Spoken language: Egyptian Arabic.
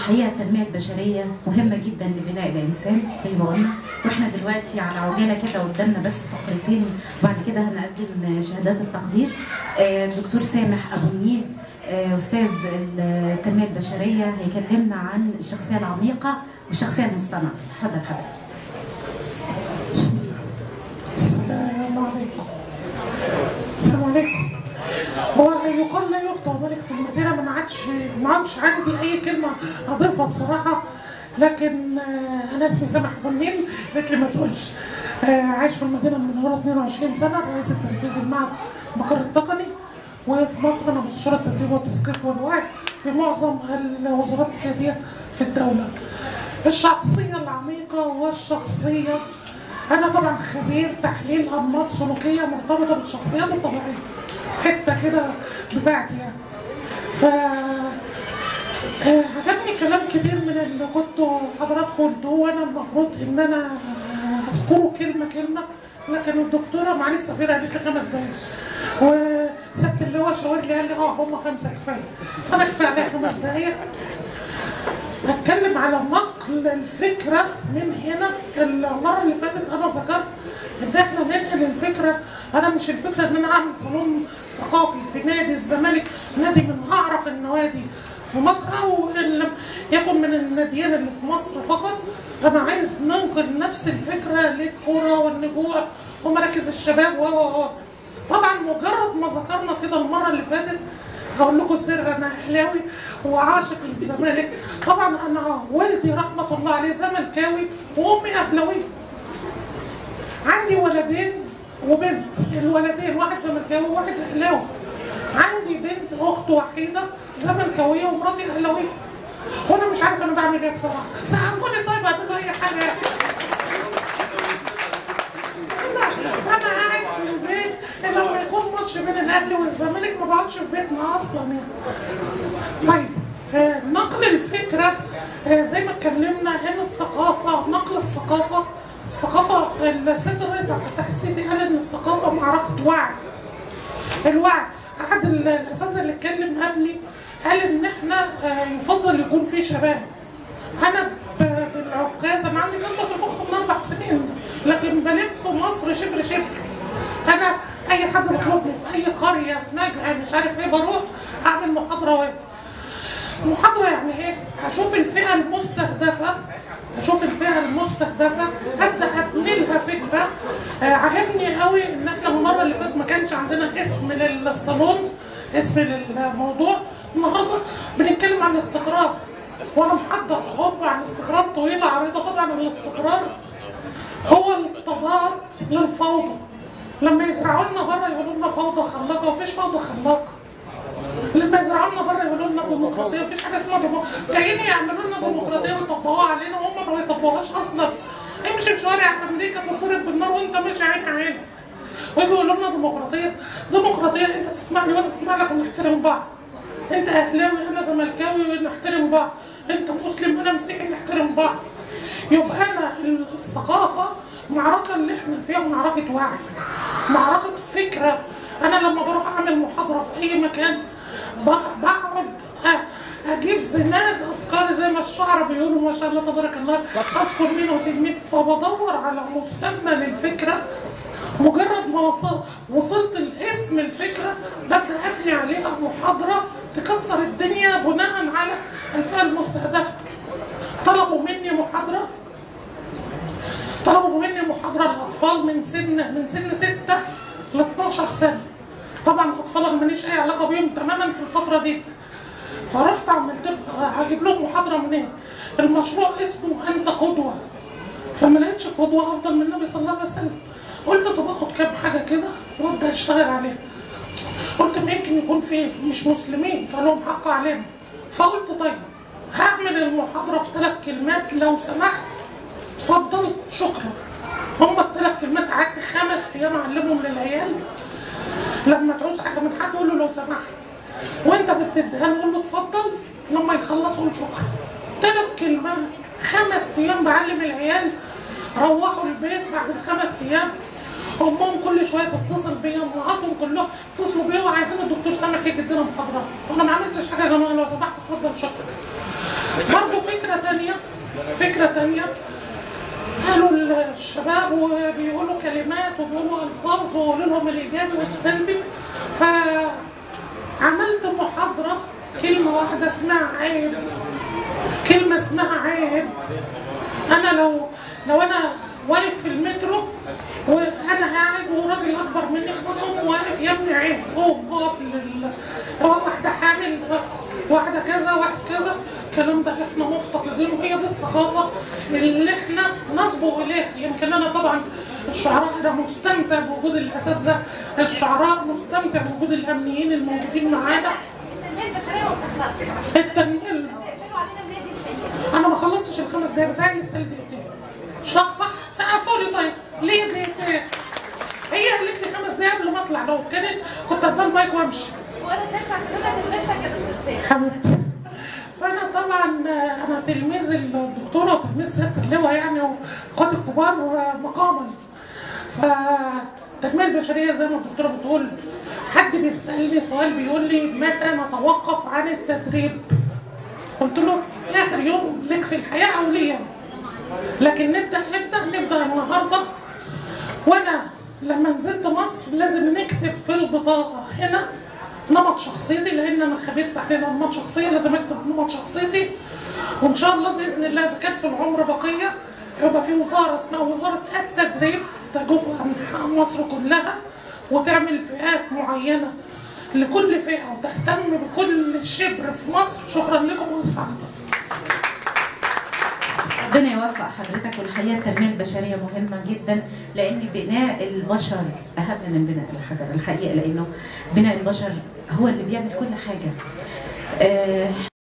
الحقيقه التنميه البشريه مهمه جدا لبناء الانسان زي ما قلنا واحنا دلوقتي على عجاله كده قدامنا بس فقرتين وبعد كده هنقدم شهادات التقدير آه، الدكتور سامح ابو النيل آه، استاذ التنميه البشريه هيكلمنا عن الشخصيه العميقه والشخصيه المصطنعه اتفضل حضرتك السلام عليكم السلام عليكم هو يقال لا يفتى ملك في المدينه أنا ما عادش ما عادش عندي اي كلمه اضيفها بصراحه لكن آه، انا اسمي سامح بنين قالت لي ما تقولش آه، عايش في المدينه من ورا 22 سنه رئيس التنفيذي المعهد بقر التقني وفي مصر انا مستشار التدريب والتثقيف والوعي في معظم الوزارات السياديه في الدوله. الشخصيه العميقه والشخصيه انا طبعا خبير تحليل انماط سلوكيه مرتبطه بالشخصيات الطبيعيه حته كده بتاعتي يعني ف آه، عجبني كلام كتير من اللي كنتوا حضراتكم قلتوه وانا المفروض ان انا آه، اذكره كلمه كلمه لكن الدكتوره معلش السفيره قالت لي خمس دقايق وسبت اللي هو شاور لي قال لي اه هم خمسه كفايه فانا كفايه عليا خمس دقايق هتكلم على نقل الفكرة من هنا المرة اللي فاتت أنا ذكرت إن إحنا ننقل الفكرة أنا مش الفكرة إن أنا أعمل صالون ثقافي في نادي الزمالك نادي من أعرق النوادي في مصر أو إن لم يكن من الناديين اللي في مصر فقط أنا عايز ننقل نفس الفكرة للكرة والنجوع ومراكز الشباب و و و طبعا مجرد ما ذكرنا كده المرة اللي فاتت هقول لكم سر انا اهلاوي وعاشق للزمالك طبعا انا والدي رحمه الله عليه زملكاوي وامي اهلاويه عندي ولدين وبنت الولدين واحد زملكاوي وواحد اهلاوي عندي بنت اخت وحيده زملكاويه ومراتي اهلاويه وانا مش عارفه انا بعمل ايه بصراحه سقفوني طيب اعملوا اي حاجه فانا قاعد في البيت لما يكون ماتش بين الاهلي والزمالك ما بقعدش في بيتنا اصلا يعني. طيب آه، نقل الفكره آه، زي ما اتكلمنا هنا الثقافه نقل الثقافه الثقافه السيد الرئيس عبد الفتاح السيسي قال ان الثقافه معركه وعي الوعي احد ال- الاساتذه اللي اتكلم قبلي قال ان احنا آه، يفضل يكون في شباب انا ب- بالعكاز انا عندي خبره في المخ من اربع سنين لكن بلف في مصر شبر شبر انا اي حد يطلبني في اي قريه نجع مش عارف ايه بروح اعمل محاضره واجي محاضره يعني ايه؟ هشوف الفئه المستهدفه اشوف الفئه المستهدفه ابدا ابني لها فكره آه عجبني قوي ان احنا المره اللي فاتت ما كانش عندنا اسم للصالون اسم للموضوع النهارده بنتكلم عن الاستقرار وانا محضر خطبه عن الاستقرار طويله عريضه طبعا الاستقرار هو التضاد للفوضى لما يزرعوا لنا بره يقولوا لنا فوضى خلاقه ومفيش فوضى خلاقه لما يزرعوا لنا بره يقولوا لنا ديمقراطيه مفيش حاجه اسمها ديمقراطيه جايين يعملوا لنا ديمقراطيه ويطبقوها علينا وهم ما يطبقوهاش اصلا امشي في شوارع امريكا تضرب بالنار وانت ماشي عين عينك ويجوا يقولوا لنا ديمقراطيه ديمقراطيه انت تسمعني وانا اسمع لك ونحترم بعض انت اهلاوي انا زملكاوي ونحترم بعض انت مسلم انا مسيحي نحترم بعض يبقى انا الثقافه معركه اللي احنا فيها معركه وعي معركه فكره انا لما بروح اعمل محاضره في اي مكان ب- بقعد أ- اجيب زناد افكار زي ما الشعراء بيقولوا ما شاء الله تبارك الله اذكر مين واسيب مين فبدور على مسمى للفكره مجرد ما وصل وصلت لاسم الفكره ببدا ابني عليها محاضره تكسر الدنيا بناء على الفئه المستهدفه طلبوا مني محاضره طلبوا مني محاضرة للأطفال من سن من سن 6 ل 12 سنة. طبعا الأطفال أنا ماليش أي علاقة بيهم تماما في الفترة دي. فرحت عملت له- هجيب لهم محاضرة منين؟ المشروع اسمه أنت قدوة. فما لقيتش قدوة أفضل من النبي صلى الله عليه وسلم. قلت طب آخد كام حاجة كده وأبدأ أشتغل عليها. قلت ما يمكن يكون في مش مسلمين فلهم حق علينا. فقلت طيب هعمل المحاضرة في ثلاث كلمات لو سمحت اتفضل شكرا هم الثلاث كلمات قعدت خمس ايام اعلمهم للعيال لما تعوز حاجه من حد قول له لو سمحت وانت بتديها له قول له اتفضل لما يخلصوا قول شكرا ثلاث كلمات خمس ايام بعلم العيال روحوا البيت بعد الخمس ايام امهم كل شويه تتصل بيا امهاتهم كلهم اتصلوا بيا وعايزين الدكتور سامح يجي يدينا محاضره وانا ما عملتش حاجه يا جماعه لو سمحت اتفضل شكرا برضه فكرة تانية فكرة تانية قالوا الشباب وبيقولوا كلمات وبيقولوا ألفاظ وقولوا لهم الإيجابي والسلبي فعملت محاضرة كلمة واحدة اسمها عيب كلمة اسمها عيب أنا لو لو أنا واقف في المترو وانا قاعد وراجل اكبر مني اقوم واقف يا ابني عيب قوم اقف لل- هو واحده حامل واحده كذا واحد كذا الكلام ده احنا مفتقدينه وهي دي الثقافه اللي احنا نصبو اليها يمكن انا طبعا الشعراء انا مستمتع بوجود الاساتذه الشعراء مستمتع بوجود الامنيين الموجودين معانا التنميه البشريه ما بتخلصش التنميه بيعملوا علينا ان هي دي الحقيقه انا ما خلصتش الخمس دقايق بتاعي لسه دقيقتين صح صح سقفوا لي طيب ليه دقيقتين هي قالت لي خمس دقايق قبل ما اطلع لو كانت كنت ادام المايك وامشي وانا ساكته عشان انا تلمسها كده تلمسها حبيبتي فانا طبعا آه، انا تلميذ الدكتوره وتلميذ سياده اللواء يعني واخواتي الكبار آه، مقاما فالتنميه البشريه زي ما الدكتوره بتقول حد بيسالني سؤال بيقول لي متى نتوقف عن التدريب قلت له في اخر يوم لك في الحياه او ليا لكن نبدا امتى نبدا النهارده وانا لما نزلت مصر لازم نكتب في البطاقه هنا نمط شخصيتي لان انا خبير تحليل انماط شخصيه لازم اكتب نمط شخصيتي وان شاء الله باذن الله اذا كانت في العمر بقيه يبقى في وزاره اسمها وزاره التدريب تجوب انحاء مصر كلها وتعمل فئات معينه لكل فئه وتهتم بكل شبر في مصر شكرا لكم واسف على الطلب ربنا يوفق حضرتك والحقيقه التنميه البشريه مهمه جدا لان بناء البشر اهم من بناء الحجر الحقيقه لانه بناء البشر هو اللي بيعمل كل حاجه. آه